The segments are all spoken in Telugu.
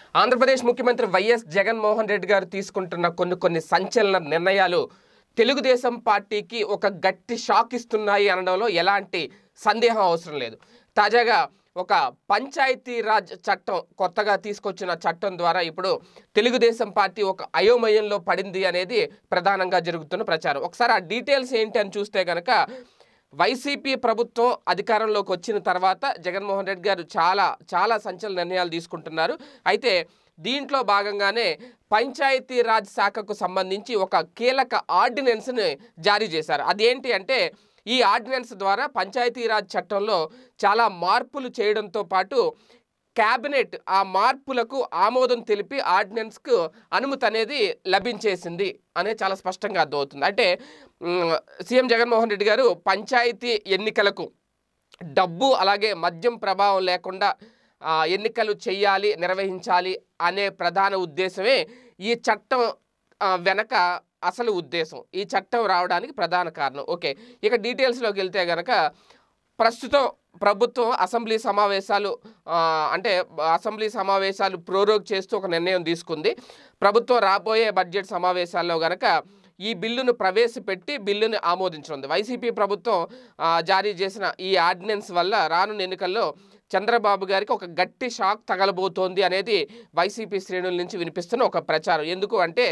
ఆంధ్రప్రదేశ్ ముఖ్యమంత్రి వైఎస్ జగన్మోహన్ రెడ్డి గారు తీసుకుంటున్న కొన్ని కొన్ని సంచలన నిర్ణయాలు తెలుగుదేశం పార్టీకి ఒక గట్టి షాక్ ఇస్తున్నాయి అనడంలో ఎలాంటి సందేహం అవసరం లేదు తాజాగా ఒక పంచాయతీ రాజ్ చట్టం కొత్తగా తీసుకొచ్చిన చట్టం ద్వారా ఇప్పుడు తెలుగుదేశం పార్టీ ఒక అయోమయంలో పడింది అనేది ప్రధానంగా జరుగుతున్న ప్రచారం ఒకసారి ఆ డీటెయిల్స్ ఏంటి అని చూస్తే కనుక వైసీపీ ప్రభుత్వం అధికారంలోకి వచ్చిన తర్వాత జగన్మోహన్ రెడ్డి గారు చాలా చాలా సంచలన నిర్ణయాలు తీసుకుంటున్నారు అయితే దీంట్లో భాగంగానే పంచాయతీ రాజ్ శాఖకు సంబంధించి ఒక కీలక ఆర్డినెన్స్ని జారీ చేశారు అదేంటి అంటే ఈ ఆర్డినెన్స్ ద్వారా పంచాయతీరాజ్ చట్టంలో చాలా మార్పులు చేయడంతో పాటు క్యాబినెట్ ఆ మార్పులకు ఆమోదం తెలిపి ఆర్డినెన్స్కు అనుమతి అనేది లభించేసింది అనేది చాలా స్పష్టంగా అర్థమవుతుంది అంటే మ్, సీఎం జగన్మోహన్ రెడ్డి గారు పంచాయతీ ఎన్నికలకు డబ్బు అలాగే మద్యం ప్రభావం లేకుండా ఆ, ఎన్నికలు చేయాలి నిర్వహించాలి అనే ప్రధాన ఉద్దేశమే ఈ చట్టం ఆ, వెనక అసలు ఉద్దేశం ఈ చట్టం రావడానికి ప్రధాన కారణం ఓకే ఇక డీటెయిల్స్లోకి వెళ్తే గనక ప్రస్తుతం ప్రభుత్వం అసెంబ్లీ సమావేశాలు ఆ, అంటే అసెంబ్లీ సమావేశాలు ప్రోరోగ్ చేస్తూ ఒక నిర్ణయం తీసుకుంది ప్రభుత్వం రాబోయే బడ్జెట్ సమావేశాల్లో గనక ఈ బిల్లును ప్రవేశపెట్టి బిల్లును ఆమోదించనుంది వైసీపీ ప్రభుత్వం ఆ, జారీ చేసిన ఈ ఆర్డినెన్స్ వల్ల రానున్న ఎన్నికల్లో చంద్రబాబు గారికి ఒక గట్టి షాక్ తగలబోతోంది అనేది వైసీపీ శ్రేణుల నుంచి వినిపిస్తున్న ఒక ప్రచారం ఎందుకు అంటే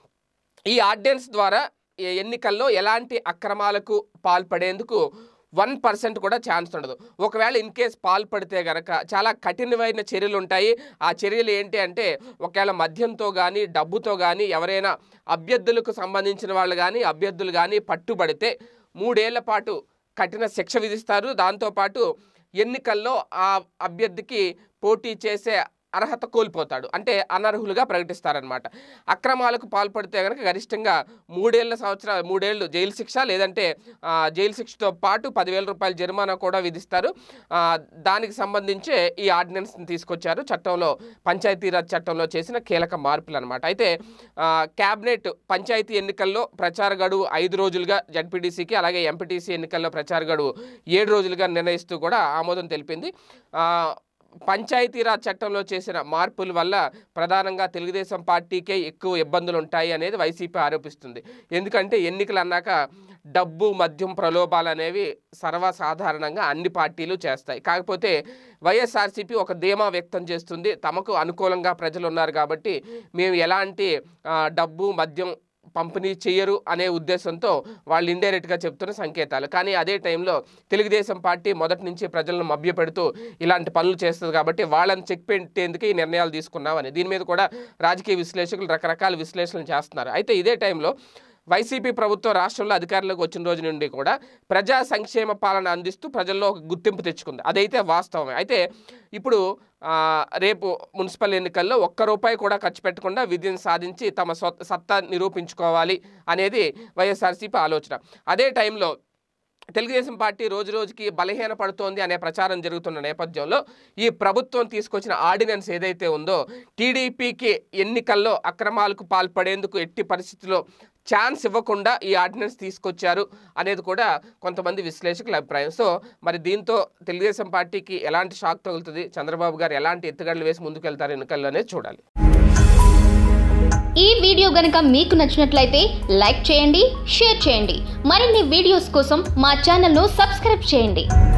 ఈ ఆర్డినెన్స్ ద్వారా ఈ ఎన్నికల్లో ఎలాంటి అక్రమాలకు పాల్పడేందుకు వన్ పర్సెంట్ కూడా ఛాన్స్ ఉండదు ఒకవేళ ఇన్ కేస్ పాల్పడితే గనక చాలా కఠినమైన చర్యలు ఉంటాయి ఆ చర్యలు ఏంటి అంటే ఒకవేళ మద్యంతో కానీ డబ్బుతో కానీ ఎవరైనా అభ్యర్థులకు సంబంధించిన వాళ్ళు కానీ అభ్యర్థులు కానీ పట్టుబడితే మూడేళ్ల పాటు కఠిన శిక్ష విధిస్తారు దాంతోపాటు ఎన్నికల్లో ఆ అభ్యర్థికి పోటీ చేసే అర్హత కోల్పోతాడు అంటే అనర్హులుగా ప్రకటిస్తారనమాట అక్రమాలకు పాల్పడితే కనుక గరిష్టంగా మూడేళ్ల సంవత్సరాలు మూడేళ్లు జైలు శిక్ష లేదంటే ఆ, జైలు శిక్షతో పాటు పదివేల రూపాయల జరిమానా కూడా విధిస్తారు ఆ, దానికి సంబంధించే ఈ ఆర్డినెన్స్ని తీసుకొచ్చారు చట్టంలో పంచాయతీరాజ్ చట్టంలో చేసిన కీలక మార్పులు అనమాట అయితే ఆ, క్యాబినెట్ పంచాయతీ ఎన్నికల్లో ప్రచార గడువు ఐదు రోజులుగా జడ్పీటీసీకి అలాగే ఎంపీటీసీ ఎన్నికల్లో ప్రచార గడువు ఏడు రోజులుగా నిర్ణయిస్తూ కూడా ఆమోదం తెలిపింది ఆ, పంచాయతీరాజ్ చట్టంలో చేసిన మార్పుల వల్ల ప్రధానంగా తెలుగుదేశం పార్టీకే ఎక్కువ ఇబ్బందులు ఉంటాయి అనేది వైసీపీ ఆరోపిస్తుంది ఎందుకంటే ఎన్నికలు అన్నాక డబ్బు మద్యం ప్రలోభాలు అనేవి సర్వసాధారణంగా అన్ని పార్టీలు చేస్తాయి కాకపోతే వైఎస్ఆర్సీపీ ఒక ధీమా వ్యక్తం చేస్తుంది తమకు అనుకూలంగా ప్రజలు ఉన్నారు కాబట్టి మేము ఎలాంటి ఆ, డబ్బు మద్యం పంపిణీ చేయరు అనే ఉద్దేశంతో వాళ్ళు ఇండైరెక్ట్గా చెప్తున్న సంకేతాలు కానీ అదే టైంలో తెలుగుదేశం పార్టీ మొదటి నుంచి ప్రజలను మభ్యపెడుతూ ఇలాంటి పనులు చేస్తుంది కాబట్టి వాళ్ళని చెక్ పెట్టేందుకు ఈ నిర్ణయాలు తీసుకున్నామని దీని మీద కూడా రాజకీయ విశ్లేషకులు రకరకాల విశ్లేషణలు చేస్తున్నారు అయితే ఇదే టైంలో వైసీపీ ప్రభుత్వం రాష్ట్రంలో అధికారంలోకి వచ్చిన రోజు నుండి కూడా ప్రజా సంక్షేమ పాలన అందిస్తూ ప్రజల్లో ఒక గుర్తింపు తెచ్చుకుంది అదైతే వాస్తవమే అయితే ఇప్పుడు ఆ, రేపు మున్సిపల్ ఎన్నికల్లో ఒక్క రూపాయి కూడా ఖర్చు పెట్టకుండా విధిని సాధించి తమ సొ- సత్తా నిరూపించుకోవాలి అనేది వైఎస్ఆర్సీపీ ఆలోచన అదే టైంలో తెలుగుదేశం పార్టీ రోజు రోజుకి బలహీన పడుతోంది అనే ప్రచారం జరుగుతున్న నేపథ్యంలో ఈ ప్రభుత్వం తీసుకొచ్చిన ఆర్డినెన్స్ ఏదైతే ఉందో టీడీపీకి ఎన్నికల్లో అక్రమాలకు పాల్పడేందుకు ఎట్టి పరిస్థితుల్లో ఛాన్స్ ఇవ్వకుండా ఈ ఆర్డినెన్స్ తీసుకొచ్చారు అనేది కూడా కొంతమంది విశ్లేషకుల అభిప్రాయం సో మరి దీంతో తెలుగుదేశం పార్టీకి ఎలాంటి షాక్ తగులుతుంది చంద్రబాబు గారు ఎలాంటి ఎత్తుగడలు వేసి ముందుకెళ్తారు ఎన్నికల్లో అనేది చూడాలి ఈ వీడియో గనుక మీకు నచ్చినట్లయితే లైక్ చేయండి షేర్ చేయండి మరిన్ని వీడియోస్ కోసం మా ఛానల్ను సబ్స్క్రైబ్ చేయండి